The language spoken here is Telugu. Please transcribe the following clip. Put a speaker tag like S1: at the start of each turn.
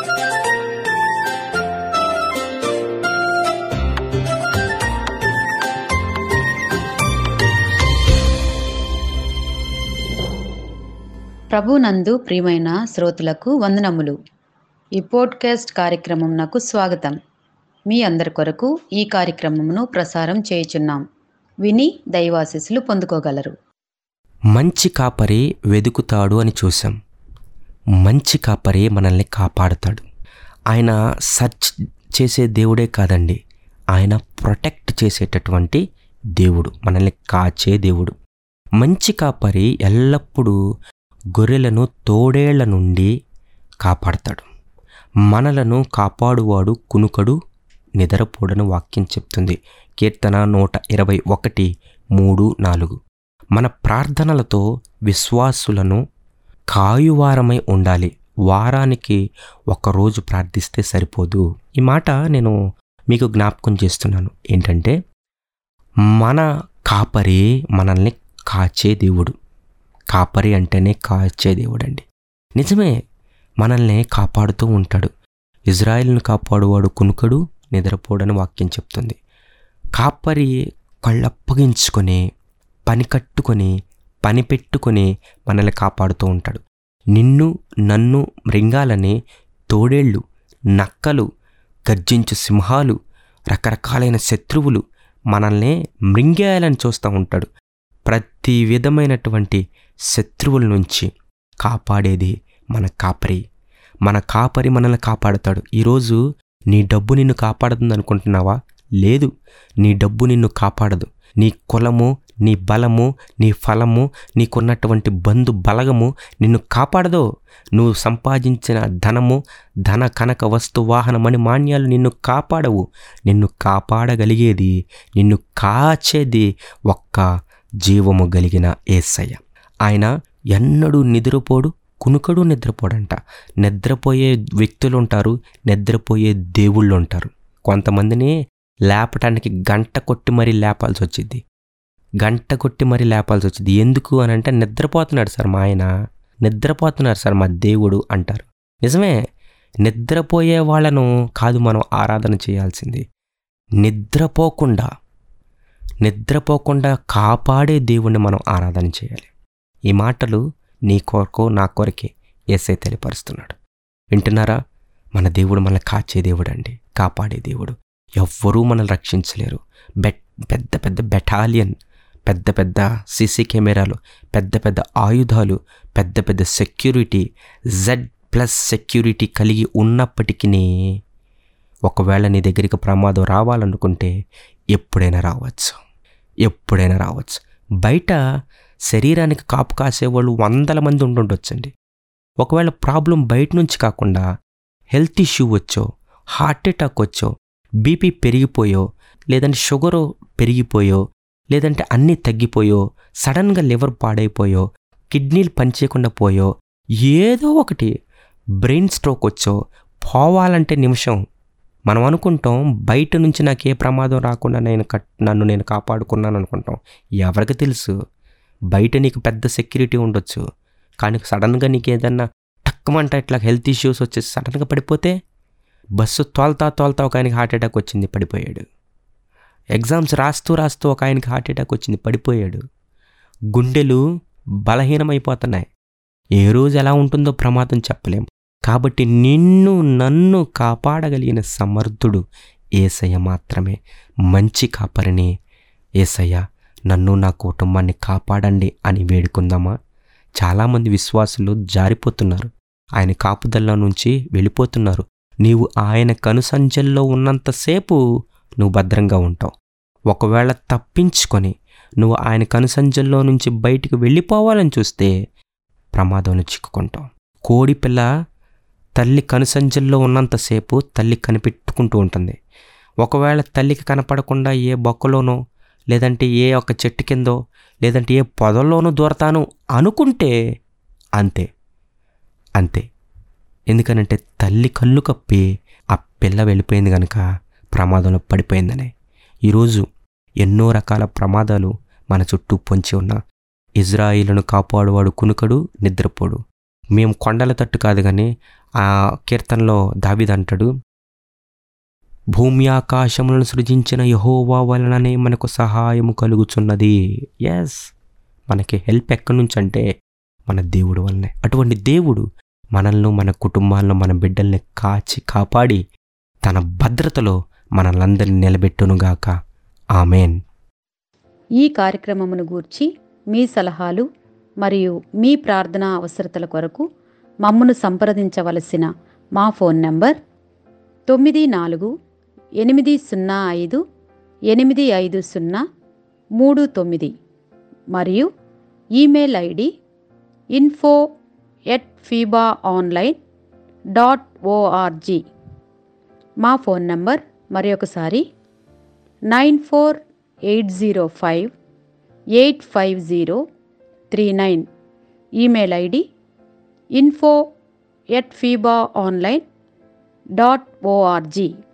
S1: ప్రభునందు ప్రియమైన శ్రోతలకు వందనములు ఈ పోడ్కాస్ట్ కార్యక్రమం నాకు స్వాగతం మీ అందరి కొరకు ఈ కార్యక్రమమును ప్రసారం చేయుచున్నాం విని దైవాశీస్సులు పొందుకోగలరు
S2: మంచి కాపరి వెదుకుతాడు అని చూసాం మంచి కాపరి మనల్ని కాపాడుతాడు ఆయన సర్చ్ చేసే దేవుడే కాదండి ఆయన ప్రొటెక్ట్ చేసేటటువంటి దేవుడు మనల్ని కాచే దేవుడు మంచి కాపరి ఎల్లప్పుడూ గొర్రెలను తోడేళ్ల నుండి కాపాడతాడు మనలను కాపాడువాడు కునుకడు నిద్రపోడని వాక్యం చెప్తుంది కీర్తన నూట ఇరవై ఒకటి మూడు నాలుగు మన ప్రార్థనలతో విశ్వాసులను కాయువారమై ఉండాలి వారానికి ఒక్కరోజు ప్రార్థిస్తే సరిపోదు ఈ మాట నేను మీకు జ్ఞాపకం చేస్తున్నాను ఏంటంటే మన కాపరి మనల్ని కాచే దేవుడు కాపరి అంటేనే కాచే దేవుడు అండి నిజమే మనల్ని కాపాడుతూ ఉంటాడు ఇజ్రాయిల్ని కాపాడువాడు కునుకడు నిద్రపోడని వాక్యం చెప్తుంది కాపరి కళ్ళప్పగించుకొని పని కట్టుకొని పని పెట్టుకొని మనల్ని కాపాడుతూ ఉంటాడు నిన్ను నన్ను మృంగాలని తోడేళ్ళు నక్కలు గర్జించు సింహాలు రకరకాలైన శత్రువులు మనల్ని మృంగేయాలని చూస్తూ ఉంటాడు ప్రతి విధమైనటువంటి శత్రువుల నుంచి కాపాడేది మన కాపరి మన కాపరి మనల్ని కాపాడుతాడు ఈరోజు నీ డబ్బు నిన్ను కాపాడుతుంది అనుకుంటున్నావా లేదు నీ డబ్బు నిన్ను కాపాడదు నీ కులము నీ బలము నీ ఫలము నీకున్నటువంటి బంధు బలగము నిన్ను కాపాడదు నువ్వు సంపాదించిన ధనము ధన కనక వస్తు వాహనమని మాన్యాలు నిన్ను కాపాడవు నిన్ను కాపాడగలిగేది నిన్ను కాచేది ఒక్క జీవము కలిగిన ఏసయ్య ఆయన ఎన్నడూ నిద్రపోడు కునుకడు నిద్రపోడంట నిద్రపోయే వ్యక్తులు ఉంటారు నిద్రపోయే దేవుళ్ళు ఉంటారు కొంతమందిని లేపటానికి గంట కొట్టి మరీ లేపాల్సి వచ్చింది గంట కొట్టి మరీ లేపాల్సి వచ్చింది ఎందుకు అని అంటే నిద్రపోతున్నాడు సార్ మా ఆయన నిద్రపోతున్నారు సార్ మా దేవుడు అంటారు నిజమే నిద్రపోయే వాళ్ళను కాదు మనం ఆరాధన చేయాల్సింది నిద్రపోకుండా నిద్రపోకుండా కాపాడే దేవుణ్ణి మనం ఆరాధన చేయాలి ఈ మాటలు నీ కొరకు నా కొరకే ఏసై తెలియపరుస్తున్నాడు వింటున్నారా మన దేవుడు మనల్ని కాచే దేవుడు అండి కాపాడే దేవుడు ఎవ్వరూ మనల్ని రక్షించలేరు బెట్ పెద్ద పెద్ద బెటాలియన్ పెద్ద పెద్ద సీసీ కెమెరాలు పెద్ద పెద్ద ఆయుధాలు పెద్ద పెద్ద సెక్యూరిటీ జెడ్ ప్లస్ సెక్యూరిటీ కలిగి ఉన్నప్పటికీ ఒకవేళ నీ దగ్గరికి ప్రమాదం రావాలనుకుంటే ఎప్పుడైనా రావచ్చు ఎప్పుడైనా రావచ్చు బయట శరీరానికి కాపు కాసేవాళ్ళు వందల మంది ఉండుండొచ్చండి ఒకవేళ ప్రాబ్లం బయట నుంచి కాకుండా హెల్త్ ఇష్యూ వచ్చో హార్ట్ అటాక్ వచ్చో బీపీ పెరిగిపోయో లేదంటే షుగరు పెరిగిపోయో లేదంటే అన్నీ తగ్గిపోయో సడన్గా లివర్ పాడైపోయో కిడ్నీలు పనిచేయకుండా పోయో ఏదో ఒకటి బ్రెయిన్ స్ట్రోక్ వచ్చో పోవాలంటే నిమిషం మనం అనుకుంటాం బయట నుంచి నాకు ఏ ప్రమాదం రాకుండా నేను కట్ నన్ను నేను కాపాడుకున్నాను అనుకుంటాం ఎవరికి తెలుసు బయట నీకు పెద్ద సెక్యూరిటీ ఉండొచ్చు కానీ సడన్గా నీకు ఏదన్నా టక్కుమంట ఇట్లా హెల్త్ ఇష్యూస్ వచ్చేసి సడన్గా పడిపోతే బస్సు తోల్తా తోల్తా ఒక ఆయనకి హార్ట్ అటాక్ వచ్చింది పడిపోయాడు ఎగ్జామ్స్ రాస్తూ రాస్తూ ఒక ఆయనకి హార్ట్ అటాక్ వచ్చింది పడిపోయాడు గుండెలు బలహీనమైపోతున్నాయి ఏ రోజు ఎలా ఉంటుందో ప్రమాదం చెప్పలేం కాబట్టి నిన్ను నన్ను కాపాడగలిగిన సమర్థుడు ఏసయ్య మాత్రమే మంచి కాపరిని ఏసయ్య నన్ను నా కుటుంబాన్ని కాపాడండి అని వేడుకుందామా చాలామంది విశ్వాసులు జారిపోతున్నారు ఆయన కాపుదల నుంచి వెళ్ళిపోతున్నారు నీవు ఆయన కనుసంజల్లో ఉన్నంతసేపు నువ్వు భద్రంగా ఉంటావు ఒకవేళ తప్పించుకొని నువ్వు ఆయన కనుసంజల్లో నుంచి బయటికి వెళ్ళిపోవాలని చూస్తే ప్రమాదంలో చిక్కుకుంటావు కోడి పిల్ల తల్లి కనుసంజల్లో ఉన్నంతసేపు తల్లి కనిపెట్టుకుంటూ ఉంటుంది ఒకవేళ తల్లికి కనపడకుండా ఏ బొక్కలోనో లేదంటే ఏ ఒక చెట్టు కిందో లేదంటే ఏ పొదల్లోనూ దూరతాను అనుకుంటే అంతే అంతే ఎందుకనంటే తల్లి కళ్ళు కప్పి ఆ పిల్ల వెళ్ళిపోయింది కనుక ప్రమాదంలో పడిపోయిందనే ఈరోజు ఎన్నో రకాల ప్రమాదాలు మన చుట్టూ పొంచి ఉన్న ఇజ్రాయిలను కాపాడువాడు కునుకడు నిద్రపోడు మేము కొండల తట్టు కాదు కానీ ఆ కీర్తనలో దావిద్ అంటాడు భూమి ఆకాశములను సృజించిన యహోవా వలననే మనకు సహాయము కలుగుచున్నది ఎస్ మనకి హెల్ప్ ఎక్కడి నుంచి అంటే మన దేవుడు వల్లనే అటువంటి దేవుడు మనల్ని మన కుటుంబాలను మన బిడ్డల్ని కాచి కాపాడి తన భద్రతలో మనల్నందరినీ నిలబెట్టునుగాక ఆమెన్
S1: ఈ కార్యక్రమమును గూర్చి మీ సలహాలు మరియు మీ ప్రార్థనా అవసరతల కొరకు మమ్మను సంప్రదించవలసిన మా ఫోన్ నంబర్ తొమ్మిది నాలుగు ఎనిమిది సున్నా ఐదు ఎనిమిది ఐదు సున్నా మూడు తొమ్మిది మరియు email ID info at FIBA online dot ORG మా ఫోన్ నంబర్ మరి ఒకసారి nine four eight zero five eight five zero three nine email ID info at FIBA online dot ORG